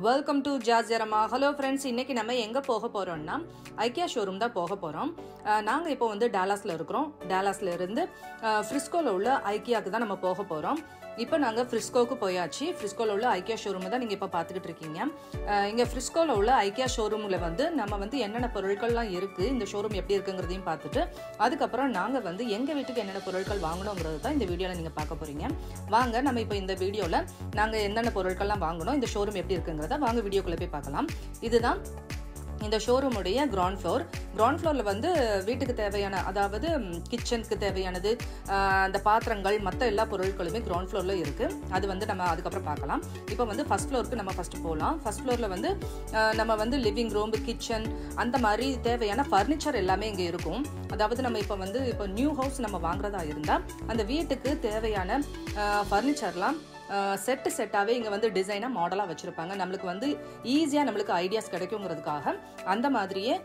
welcome to ஜாஜரமா hello friends இன்னைக்கு நம்ம எங்கே போக போகிறோம்னா ஐக்கியா ஷோரூம் தான் போக போகிறோம் நாங்கள் இப்போ வந்து டாலாஸில் இருக்கிறோம் டாலாஸில் இருந்து ஃப்ரிஸ்கோவில் உள்ள ஐக்கியாவுக்கு தான் நம்ம போக போகிறோம் இப்போ நாங்கள் ஃப்ரிஸ்கோவுக்கு போயாச்சு ஃப்ரிஸ்கோவில் உள்ள ஐக்கியா ஷோரூம் தான் நீங்கள் இப்போ பார்த்துக்கிட்டு இருக்கீங்க இங்கே ஃப்ரிஸ்கோவில் உள்ள ஐக்கியா ஷோரூமில் வந்து நம்ம வந்து என்னென்ன பொருட்கள்லாம் இருக்குது இந்த ஷோரூம் எப்படி இருக்குங்கிறதையும் பார்த்துட்டு அதுக்கப்புறம் நாங்கள் வந்து எங்கள் வீட்டுக்கு என்னென்ன பொருட்கள் வாங்கணுங்கிறது தான் இந்த வீடியோவில் நீங்கள் பார்க்க போகிறீங்க வாங்க நம்ம இப்போ இந்த வீடியோவில் நாங்கள் என்னென்ன பொருட்கள்லாம் வாங்கணும் இந்த ஷோரூம் எப்படி இருக்குங்கிறத வாங்க வீடியோக்குள்ளே போய் பார்க்கலாம் இதுதான் இந்த ஷோரூமுடைய கிரவுண்ட் ஃப்ளோர் கிரவுண்ட் ஃப்ளோரில் வந்து வீட்டுக்கு தேவையான அதாவது கிச்சனுக்கு தேவையானது அந்த பாத்திரங்கள் மற்ற எல்லா பொருட்களுமே கிரவுண்ட் ஃப்ளோரில் இருக்குது அது வந்து நம்ம அதுக்கப்புறம் பார்க்கலாம் இப்போ வந்து ஃபஸ்ட் ஃப்ளோருக்கு நம்ம ஃபஸ்ட்டு போகலாம் ஃபஸ்ட் ஃப்ளோரில் வந்து நம்ம வந்து லிவிங் ரூம் கிச்சன் அந்த மாதிரி தேவையான ஃபர்னிச்சர் எல்லாமே இங்கே இருக்கும் அதாவது நம்ம இப்போ வந்து இப்போ நியூ ஹவுஸ் நம்ம வாங்குறதா இருந்தால் அந்த வீட்டுக்கு தேவையான ஃபர்னிச்சர்லாம் செட்டு செட்டாகவே இங்கே வந்து டிசைனாக மாடலாக வச்சுருப்பாங்க நம்மளுக்கு வந்து ஈஸியாக நம்மளுக்கு ஐடியாஸ் கிடைக்குங்கிறதுக்காக அந்த மாதிரியே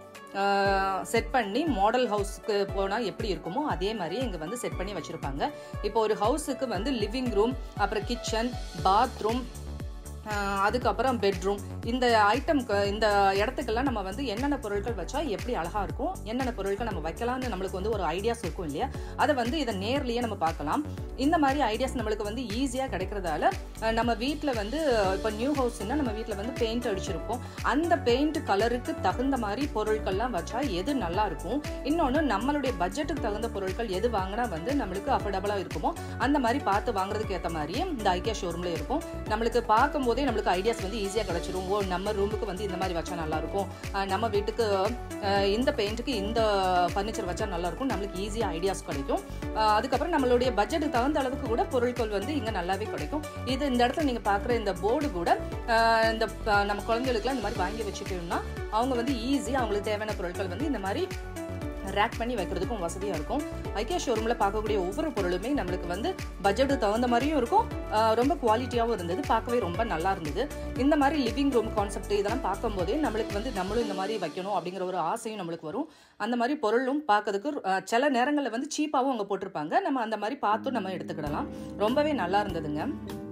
செட் பண்ணி மாடல் ஹவுஸ்க்கு போனால் எப்படி இருக்குமோ அதே மாதிரியே இங்கே வந்து செட் பண்ணி வச்சுருப்பாங்க இப்போ ஒரு ஹவுஸுக்கு வந்து லிவிங் ரூம் அப்புறம் கிச்சன் பாத்ரூம் அதுக்கப்புறம் பெட்ரூம் இந்த ஐட்டம் இந்த இடத்துக்கெல்லாம் நம்ம வந்து என்னென்ன பொருட்கள் வச்சா எப்படி அழகாக இருக்கும் என்னென்ன பொருட்கள் நம்ம வைக்கலாம்னு நம்மளுக்கு வந்து ஒரு ஐடியாஸ் இருக்கும் இல்லையா அதை வந்து இதை நேர்லேயே நம்ம பார்க்கலாம் இந்த மாதிரி ஐடியாஸ் நம்மளுக்கு வந்து ஈஸியாக கிடைக்கிறதால நம்ம வீட்டில் வந்து இப்போ நியூ ஹவுஸ்னா நம்ம வீட்டில் வந்து பெயிண்ட் அடிச்சிருப்போம் அந்த பெயிண்ட் கலருக்கு தகுந்த மாதிரி பொருட்கள்லாம் வச்சா எது நல்லா இருக்கும் இன்னொன்று நம்மளுடைய பட்ஜெட்டுக்கு தகுந்த பொருட்கள் எது வாங்கினா வந்து நம்மளுக்கு அஃபோர்டபுளாக இருக்குமோ அந்த மாதிரி பார்த்து வாங்குறதுக்கு ஏற்ற மாதிரியே இந்த ஐக்கியா ஷோரூமில் இருக்கும் நம்மளுக்கு பார்க்கும்போது போதே நம்மளுக்கு ஐடியாஸ் வந்து ஈஸியாக கிடச்சிரும் ஓ நம்ம ரூமுக்கு வந்து இந்த மாதிரி வச்சா நல்லாயிருக்கும் நம்ம வீட்டுக்கு இந்த பெயிண்ட்டுக்கு இந்த ஃபர்னிச்சர் வச்சா நல்லாயிருக்கும் நம்மளுக்கு ஈஸியாக ஐடியாஸ் கிடைக்கும் அதுக்கப்புறம் நம்மளுடைய பட்ஜெட்டுக்கு தகுந்த அளவுக்கு கூட பொருட்கள் வந்து இங்கே நல்லாவே கிடைக்கும் இது இந்த இடத்துல நீங்கள் பார்க்குற இந்த போர்டு கூட இந்த நம்ம குழந்தைகளுக்குலாம் இந்த மாதிரி வாங்கி வச்சுக்கணும்னா அவங்க வந்து ஈஸியாக அவங்களுக்கு தேவையான பொருட்கள் வந்து இந்த மாதிரி ரேக் பண்ணி வைக்கிறதுக்கும் வசதியாக இருக்கும் ஐக்கியா ஷோரூமில் பார்க்கக்கூடிய ஒவ்வொரு பொருளுமே நம்மளுக்கு வந்து பட்ஜெட்டுக்கு தகுந்த மாதிரியும் இருக்கும் ரொம்ப குவாலிட்டியாகவும் இருந்தது பார்க்கவே ரொம்ப நல்லா இருந்தது இந்த மாதிரி லிவிங் ரூம் கான்செப்ட் இதெல்லாம் பார்க்கும்போதே நம்மளுக்கு வந்து நம்மளும் இந்த மாதிரி வைக்கணும் அப்படிங்கிற ஒரு ஆசையும் நம்மளுக்கு வரும் அந்த மாதிரி பொருளும் பார்க்கறதுக்கு சில நேரங்களில் வந்து சீப்பாகவும் அவங்க போட்டிருப்பாங்க நம்ம அந்த மாதிரி பார்த்தும் நம்ம எடுத்துக்கிடலாம் ரொம்பவே நல்லா இருந்ததுங்க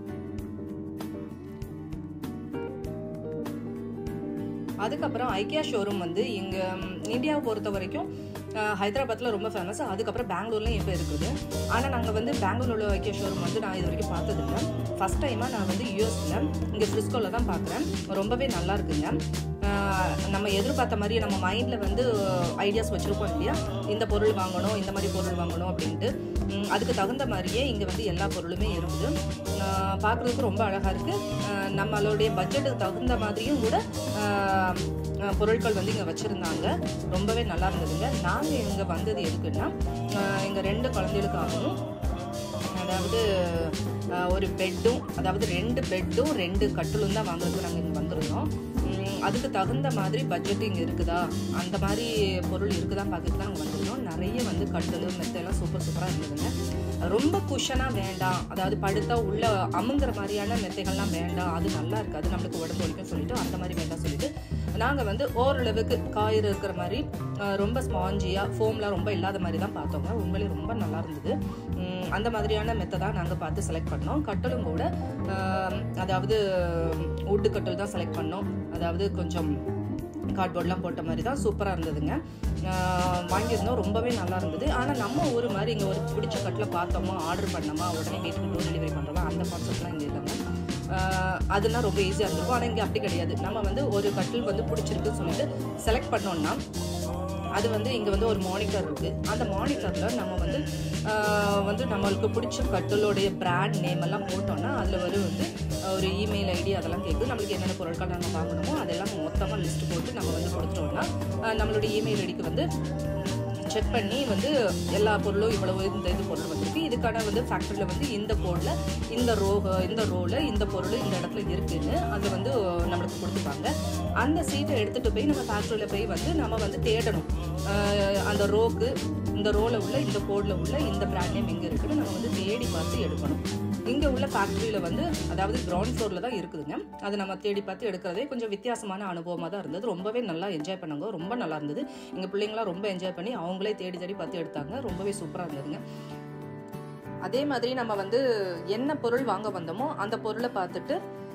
அதுக்கப்புறம் ஐக்கியா ஷோரூம் வந்து இங்கே இந்தியாவை பொறுத்த வரைக்கும் ஹைதராபாத்தில் ரொம்ப ஃபேமஸ் அதுக்கப்புறம் பெங்களூர்லேயும் இப்போ இருக்குது ஆனால் நாங்கள் வந்து பெங்களூரில் உள்ள ஐக்கியா ஷோரூம் வந்து நான் இது வரைக்கும் பார்த்ததில்ல ஃபஸ்ட் டைமாக நான் வந்து யூஎஸில் இங்கே ஃப்ரிஸ்கோவில் தான் பார்க்குறேன் ரொம்பவே நல்லா இருக்குங்க நம்ம எதிர்பார்த்த மாதிரி நம்ம மைண்டில் வந்து ஐடியாஸ் வச்சுருப்போம் இல்லையா இந்த பொருள் வாங்கணும் இந்த மாதிரி பொருள் வாங்கணும் அப்படின்ட்டு அதுக்கு தகுந்த மாதிரியே இங்கே வந்து எல்லா பொருளுமே இருக்குது பார்க்குறதுக்கு ரொம்ப அழகாக இருக்குது நம்மளுடைய பட்ஜெட்டுக்கு தகுந்த மாதிரியும் கூட பொருட்கள் வந்து இங்கே வச்சுருந்தாங்க ரொம்பவே நல்லா இருந்ததுங்க நாங்கள் இங்கே வந்தது எதுக்குன்னா எங்கள் ரெண்டு குழந்தைகளுக்காகவும் அதாவது ஒரு பெட்டும் அதாவது ரெண்டு பெட்டும் ரெண்டு கட்டிலும் தான் வாங்குறதுக்கு நாங்கள் இங்கே வந்திருந்தோம் அதுக்கு தகுந்த மாதிரி பட்ஜெட் இங்கே இருக்குதா அந்த மாதிரி பொருள் இருக்குதான்னு பார்த்துட்டு தான் நாங்கள் வந்திருந்தோம் நிறைய வந்து கட்டல் மெத்தையெல்லாம் சூப்பர் சூப்பராக இருந்ததுங்க ரொம்ப குஷனாக வேண்டாம் அதாவது படுத்தா உள்ள அமுங்கிற மாதிரியான மெத்தைகள்லாம் வேண்டாம் அது நல்லா இருக்காது நம்மளுக்கு உடம்பு வலிக்கும் சொல்லிட்டு அந்த மாதிரி வேண்டாம் சொல்லிட்டு நாங்கள் வந்து ஓரளவுக்கு காயிறு இருக்கிற மாதிரி ரொம்ப ஸ்பாஞ்சியாக ஃபோம்லாம் ரொம்ப இல்லாத மாதிரி தான் பார்த்தோங்க உண்மையிலே ரொம்ப நல்லா இருந்தது அந்த மாதிரியான மெத்தை தான் நாங்கள் பார்த்து செலக்ட் பண்ணோம் கட்டலும் கூட அதாவது உட்டு கட்டல் தான் செலக்ட் பண்ணோம் அதாவது கொஞ்சம் கார்ட்போர்ட்லாம் போட்ட மாதிரி தான் சூப்பராக இருந்ததுங்க வாங்கியிருந்தோம் ரொம்பவே நல்லா இருந்தது ஆனால் நம்ம ஊர் மாதிரி இங்கே ஒரு பிடிச்ச கட்டில் பார்த்தோமா ஆர்டர் பண்ணோமா உடனே வீட்டுக்கு டோர் டெலிவரி பண்ணுறோமா அந்த கான்செப்ட்லாம் இங்கே இல்லைங்க அதெல்லாம் ரொம்ப ஈஸியாக இருந்திருக்கும் ஆனால் இங்கே அப்படி கிடையாது நம்ம வந்து ஒரு கட்டில் வந்து பிடிச்சிருக்குன்னு சொல்லிட்டு செலக்ட் பண்ணோம்னா அது வந்து இங்கே வந்து ஒரு மானிட்டர் இருக்குது அந்த மானிட்டரில் நம்ம வந்து வந்து நம்மளுக்கு பிடிச்ச கட்டிலோடைய பிராண்ட் நேம் எல்லாம் போட்டோம்னா அதில் வரும் வந்து ஒரு இமெயில் ஐடி அதெல்லாம் கேட்குது நம்மளுக்கு என்னென்ன பொருட்கள் நம்ம வாங்கணுமோ அதெல்லாம் மொத்தமாக லிஸ்ட் போட்டு நம்ம வந்து கொடுத்துட்டோம்னா நம்மளுடைய இமெயில் ஐடிக்கு வந்து செக் பண்ணி வந்து எல்லா பொருளும் இவ்வளவு இந்த இது பொருள் வந்திருக்கு இதுக்கான வந்து ஃபேக்ட்ரியில் வந்து இந்த கோடில் இந்த ரோ இந்த ரோவில் இந்த பொருள் இந்த இடத்துல இருக்குன்னு அது வந்து நம்மளுக்கு கொடுத்துப்பாங்க அந்த சீட்டை எடுத்துகிட்டு போய் நம்ம ஃபேக்ட்ரியில் போய் வந்து நம்ம வந்து தேடணும் அந்த ரோக்கு இந்த ரோவில் உள்ள இந்த கோடில் உள்ள இந்த பிராண்ட் நேம் எங்கே இருக்குன்னு நம்ம வந்து தேடி பார்த்து எடுக்கணும் இங்கே உள்ள ஃபேக்ட்ரியில் வந்து அதாவது கிரவுண்ட் ஃப்ளோரில் தான் இருக்குதுங்க அதை நம்ம தேடி பார்த்து எடுக்கிறதே கொஞ்சம் வித்தியாசமான அனுபவமாக தான் இருந்தது ரொம்பவே நல்லா என்ஜாய் பண்ணாங்க ரொம்ப நல்லா இருந்தது எங்கள் பிள்ளைங்களாம் ரொம்ப என்ஜாய் பண்ணி அவங்களே தேடி தேடி பார்த்து எடுத்தாங்க ரொம்பவே சூப்பராக இருந்ததுங்க அதே மாதிரி நம்ம வந்து என்ன பொருள் வாங்க வந்தோமோ அந்த பொருளை பார்த்துட்டு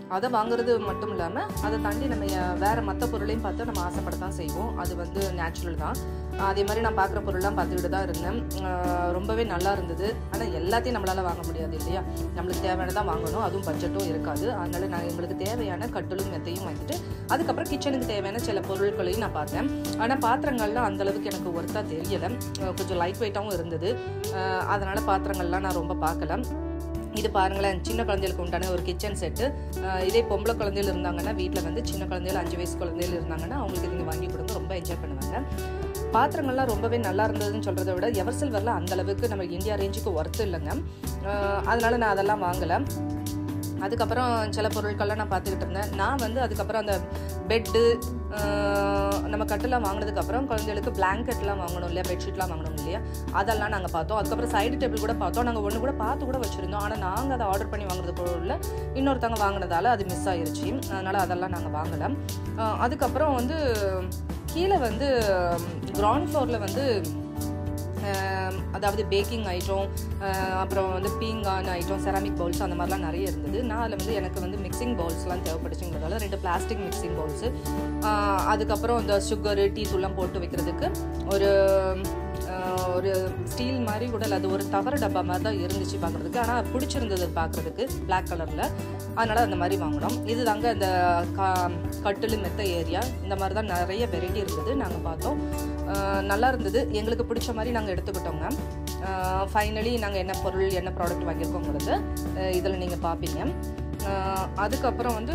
அதை வாங்குறது மட்டும் இல்லாமல் அதை தாண்டி நம்ம ய- வேற மற்ற பொருளையும் பார்த்து நம்ம ஆசைப்படத்தான் செய்வோம் அது வந்து நேச்சுரல் தான் அதே மாதிரி நான் பார்க்குற பொருள்லாம் பார்த்துக்கிட்டு தான் இருந்தேன் ஆஹ் ரொம்பவே நல்லா இருந்தது ஆனால் எல்லாத்தையும் நம்மளால் வாங்க முடியாது இல்லையா நம்மளுக்கு தேவையானதான் வாங்கணும் அதுவும் பட்ஜெட்டும் இருக்காது அதனால நான் எங்களுக்கு தேவையான கட்டிலும் மெத்தையும் வாங்கிட்டு அதுக்கப்புறம் கிச்சனுக்கு தேவையான சில பொருட்களையும் நான் பார்த்தேன் ஆனால் பாத்திரங்கள்லாம் அந்த அளவுக்கு எனக்கு ஒர்த்தாக தெரியலை அஹ் கொஞ்சம் லைட் வெயிட்டாகவும் இருந்தது அஹ் அதனால பாத்திரங்கள்லாம் நான் ரொம்ப பார்க்கல இது பாருங்களேன் சின்ன குழந்தைகளுக்கு உண்டான ஒரு கிச்சன் செட்டு இதே பொம்பளை குழந்தைகள் இருந்தாங்கன்னா வீட்டில் வந்து சின்ன குழந்தைகள் அஞ்சு வயசு குழந்தைகள் இருந்தாங்கன்னா அவங்களுக்கு நீங்கள் வாங்கி கொடுங்க ரொம்ப என்ஜாய் பண்ணுவாங்க பாத்திரங்கள்லாம் ரொம்பவே நல்லா இருந்ததுன்னு சொல்கிறத விட எவர் சில்வரில் அந்த அளவுக்கு நம்ம இந்தியா ரேஞ்சுக்கு ஒர்த்து இல்லைங்க அஹ் அதனால நான் அதெல்லாம் வாங்கலை அதுக்கப்புறம் சில பொருட்கள்லாம் நான் பார்த்துக்கிட்டு இருந்தேன் நான் வந்து அதுக்கப்புறம் அந்த பெட்டு நம்ம கட்டெல்லாம் வாங்கினதுக்கப்புறம் குழந்தைகளுக்கு பிளாங்கெட்லாம் வாங்கணும் இல்லையா பெட்ஷீட்லாம் வாங்கணும் இல்லையா அதெல்லாம் நாங்கள் பார்த்தோம் அதுக்கப்புறம் சைடு டேபிள் கூட பார்த்தோம் நாங்கள் ஒன்று கூட பார்த்து கூட வச்சுருந்தோம் ஆனால் நாங்கள் அதை ஆர்டர் பண்ணி வாங்குறது பொருளில் இன்னொருத்தவங்க வாங்கினதால அது மிஸ் ஆயிருச்சு அதனால் அதெல்லாம் நாங்கள் வாங்கலை அஹ் அதுக்கப்புறம் வந்து கீழே வந்து கிரவுண்ட் ஃப்ளோரில் வந்து ஆம், அதாவது பேக்கிங் ஐட்டம் அப்புறம் வந்து பீங்கான் ஐட்டம் செராமிக் பவுல்ஸ் அந்த மாதிரிலாம் நிறைய இருந்தது நான் அதில் வந்து எனக்கு வந்து மிக்சிங் பவுல்ஸ்லாம் தேவைப்பட்டுச்சுங்கிறதால ரெண்டு பிளாஸ்டிக் மிக்சிங் பவுல்ஸு அதுக்கப்புறம் இந்த சுகரு டீ தூள்லாம் போட்டு வைக்கிறதுக்கு ஒரு ஆஹ், ஒரு ஸ்டீல் மாதிரி கூட இல்லை அது ஒரு தவறு டப்பா மாதிரி தான் இருந்துச்சு பார்க்குறதுக்கு ஆனால் பிடிச்சிருந்தது பார்க்குறதுக்கு Black கலரில் அதனால் அந்த மாதிரி வாங்கினோம் இது தாங்க அந்த கா கட்டில் மெத்த ஏரியா இந்த மாதிரி தான் நிறைய வெரைட்டி இருந்தது நாங்கள் பார்த்தோம் ஆஹ் நல்லா இருந்தது எங்களுக்கு பிடிச்ச மாதிரி நாங்கள் எடுத்துக்கிட்டோங்க ஃபைனலி நாங்கள் என்ன பொருள் என்ன ப்ராடக்ட் வாங்கியிருக்கோங்கிறது இதில் நீங்கள் பார்ப்பீங்க ஆஹ் அதுக்கப்புறம் வந்து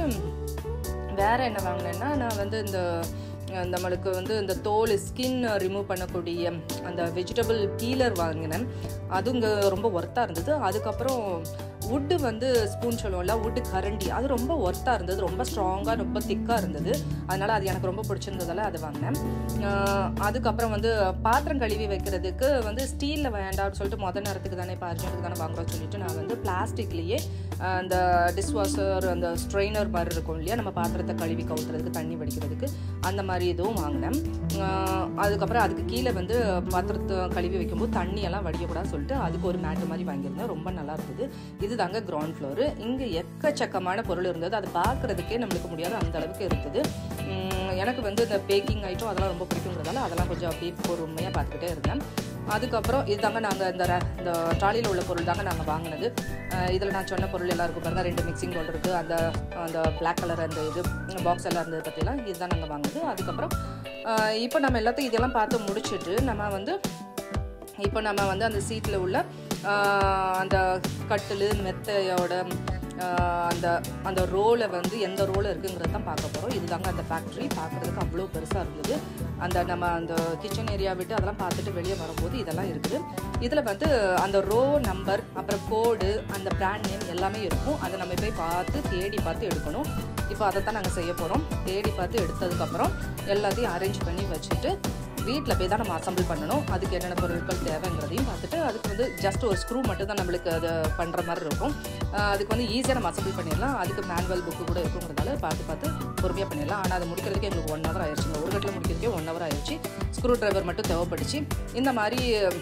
வேற என்ன வாங்கினேன்னா நான் வந்து இந்த அஹ், நம்மளுக்கு வந்து இந்த தோல் ஸ்கின் ரிமூவ் பண்ணக்கூடிய அந்த வெஜிடபிள் பீலர் வாங்கினேன் அது இங்கே ரொம்ப ஒர்த்தாக இருந்தது அதுக்கப்புறம் வுட்டு வந்து ஸ்பூன் சொல்லுவோம்ல வுட்டு கரண்டி அது ரொம்ப ஒர்த்தாக இருந்தது ரொம்ப ஸ்ட்ராங்காக ரொம்ப திக்காக இருந்தது அதனால் அது எனக்கு ரொம்ப பிடிச்சிருந்ததால அது வாங்கினேன் ஆஹ் அதுக்கப்புறம் வந்து பாத்திரம் கழுவி வைக்கிறதுக்கு வந்து ஸ்டீலில் வேண்டாம்னு சொல்லிட்டு மொதல் நேரத்துக்கு தானே இப்போ அர்ஜென்ட்டுக்கு தானே வாங்குறோம்னு சொல்லிட்டு நான் வந்து பிளாஸ்டிக்லேயே அந்த டிஷ்வாஷர் அந்த ஸ்ட்ரெயினர் மாதிரி இருக்கும் இல்லையா நம்ம பாத்திரத்தை கழுவி கவுத்துறதுக்கு தண்ணி வடிக்கிறதுக்கு அந்த மாதிரி இதுவும் வாங்கினேன் ஆஹ் அதுக்கப்புறம் அதுக்கு கீழே வந்து பாத்திரத்தை கழுவி வைக்கும்போது தண்ணியெல்லாம் வடிக்கக்கூடாதுன்னு சொல்லிட்டு அதுக்கு ஒரு மேட்டு மாதிரி வாங்கியிருந்தேன் ரொம்ப நல்லா இருந்தது இதுதாங்க கிரவுண்ட் ஃப்ளோரு இங்கே எக்கச்சக்கமான பொருள் இருந்தது அது பார்க்குறதுக்கே நம்மளுக்கு முடியாது அந்த அளவுக்கு இருந்தது உம், எனக்கு வந்து இந்த பேக்கிங் ஐட்டம் அதெல்லாம் ரொம்ப பிடிக்குங்கிறதால அதெல்லாம் கொஞ்சம் அப்படியே பொறுமையாக பார்த்துக்கிட்டே இருந்தேன் அதுக்கப்புறம் இதுதாங்க நாங்கள் இந்த ர- இந்த ட்ராலியில் உள்ள பொருள் தாங்க நாங்கள் வாங்கினது இதில் நான் சொன்ன பொருள் எல்லாம் இருக்கும் பாருங்க ரெண்டு மிக்சிங் பவுல் இருக்குது அந்த அந்த Black கலர் அந்த இது பாக்ஸ் எல்லாம் இருந்தது பற்றிலாம் இதுதான் நாங்கள் வாங்கினது அதுக்கப்புறம் அஹ், இப்போ நம்ம எல்லாத்தையும் இதெல்லாம் பார்த்து முடிச்சிட்டு நம்ம வந்து இப்போ நம்ம வந்து அந்த சீட்டில் உள்ள ஆஹ், அந்த கட்டில் மெத்தையோட ஆஹ், அந்த அந்த ரோலை வந்து எந்த ரோல் இருக்குங்கிறத தான் பார்க்க போகிறோம் இதுதாங்க அந்த ஃபேக்ட்ரி பார்க்குறதுக்கு அவ்வளோ பெருசாக இருந்தது அந்த நம்ம அந்த கிச்சன் ஏரியா விட்டு அதெல்லாம் பார்த்துட்டு வெளியே வரும்போது இதெல்லாம் இருக்குது இதில் வந்து அந்த ரோ நம்பர் அப்புறம் கோடு அந்த பிராண்ட் நேம் எல்லாமே இருக்கும் அதை நம்ம போய் பார்த்து தேடி பார்த்து எடுக்கணும் இப்போ அதை தான் நாங்கள் செய்ய போகிறோம் தேடி பார்த்து எடுத்ததுக்கப்புறம் எல்லாத்தையும் அரேஞ்ச் பண்ணி வச்சுட்டு வீட்டில் போய் தான் நம்ம அசம்பிள் பண்ணணும் அதுக்கு என்னென்ன பொருட்கள் தேவைங்கிறதையும் பார்த்துட்டு அதுக்கு வந்து ஜஸ்ட் ஒரு ஸ்க்ரூ மட்டும் தான் நம்மளுக்கு அது பண்ணுற மாதிரி இருக்கும் ஆஹ் அதுக்கு வந்து ஈஸியாக நம்ம அசம்பிள் பண்ணிடலாம் அதுக்கு மேனுவல் புக்கு கூட இருக்குங்கிறதால பார்த்து பார்த்து பொறுமையாக பண்ணிடலாம் ஆனால் அது முடிக்கிறதுக்கு எங்களுக்கு ஒன் ஹவர் ஆயிடுச்சுங்க ஒரு கட்டில் முடிக்கிறதுக்கே ஒன் ஹவர் ஆயிடுச்சு ஸ்க்ரூ டிரைவர் மட்டும் தேவைப்பட்டுச்சு இந்த மாதிரி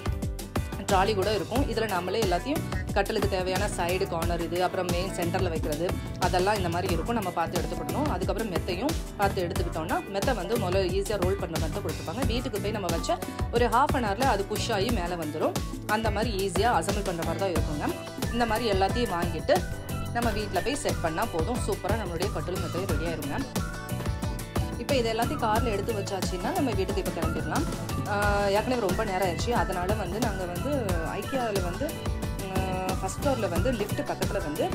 ட்ராலி கூட இருக்கும் இதில் நம்மளே எல்லாத்தையும் கட்டலுக்கு தேவையான சைடு கார்னர் இது அப்புறம் மெயின் சென்டரில் வைக்கிறது அதெல்லாம் இந்த மாதிரி இருக்கும் நம்ம பார்த்து எடுத்துக்கிடணும் அதுக்கப்புறம் மெத்தையும் பார்த்து எடுத்துக்கிட்டோம்னா மெத்தை வந்து முதல்ல ஈஸியாக ரோல் பண்ண மாதிரி தான் கொடுத்துருப்பாங்க வீட்டுக்கு போய் நம்ம வச்ச ஒரு ஹாஃப் அன் ஹவரில் அது புஷ் ஆகி மேலே வந்துடும் அந்த மாதிரி ஈஸியாக அசம்பிள் பண்ணுற மாதிரி தான் இருக்குங்க இந்த மாதிரி எல்லாத்தையும் வாங்கிட்டு நம்ம வீட்டில் போய் செட் பண்ணால் போதும் சூப்பராக நம்மளுடைய கட்டிலும் மெத்தையும் ரெடி ஆயிருங்க இப்போ இது எல்லாத்தையும் காரில் எடுத்து வச்சாச்சுன்னா நம்ம வீட்டுக்கு இப்போ கிளம்பிடலாம் ஆஹ் ஏற்கனவே ரொம்ப நேரம் ஆயிடுச்சு அதனால் வந்து நாங்கள் வந்து ஐக்கியாவில் வந்து ஃபஸ்ட் ஃப்ளோரில் வந்து லிஃப்ட் பக்கத்தில் வந்து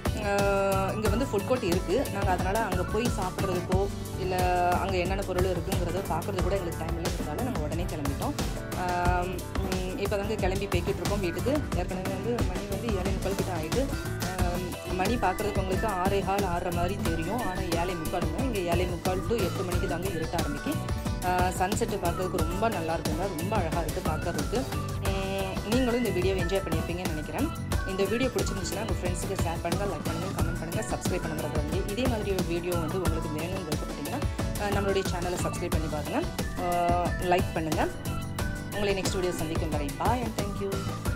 இங்கே வந்து ஃபுட் கோர்ட் இருக்குது நாங்கள் அதனால் அங்கே போய் சாப்பிட்றதுக்கோ இல்லை அங்கே என்னென்ன பொருள் இருக்குங்கிறத பார்க்குறது கூட எங்களுக்கு டைம் இல்லைங்கிறதால நாங்கள் உடனே கிளம்பிட்டோம் இப்போ தாங்க கிளம்பி போய்கிட்டு இருக்கோம் வீட்டுக்கு ஏற்கனவே வந்து மணி வந்து ஏழை முக்கால் கிட்ட ஆகிட்டு மணி பார்க்குறதுக்கு உங்களுக்கு ஆறே கால் ஆறரை மாதிரி தெரியும் ஆனால் ஏழை முக்காலுங்க இங்கே ஏழை முக்கால் டு எட்டு மணிக்கு தாங்க இருட்ட ஆரம்பிக்கு சன்செட்டு பார்க்கறதுக்கு ரொம்ப நல்லா இருக்குங்க ரொம்ப அழகாக இருக்குது பார்க்கறதுக்கு உம், நீங்களும் இந்த வீடியோவை என்ஜாய் பண்ணியிருப்பீங்கன்னு நினைக்கிறேன் இந்த வீடியோ பிடிச்சிருந்துச்சுன்னா உங்கள் ஃப்ரெண்ட்ஸுக்கு ஷேர் பண்ணுங்கள் லைக் பண்ணுங்கள் கமெண்ட் பண்ணுங்கள் சப்ஸ்கிரைப் பண்ணுறது வந்து இதே மாதிரி ஒரு வீடியோ வந்து உங்களுக்கு வேணும்னு விருப்பப்பட்டீங்கன்னா அஹ், நம்மளுடைய சேனலை சப்ஸ்கிரைப் பண்ணி பாருங்கள் லைக் பண்ணுங்கள் உங்களை நெக்ஸ்ட் வீடியோ சந்திக்கும் வரை பாய் அண்ட் தேங்க்யூ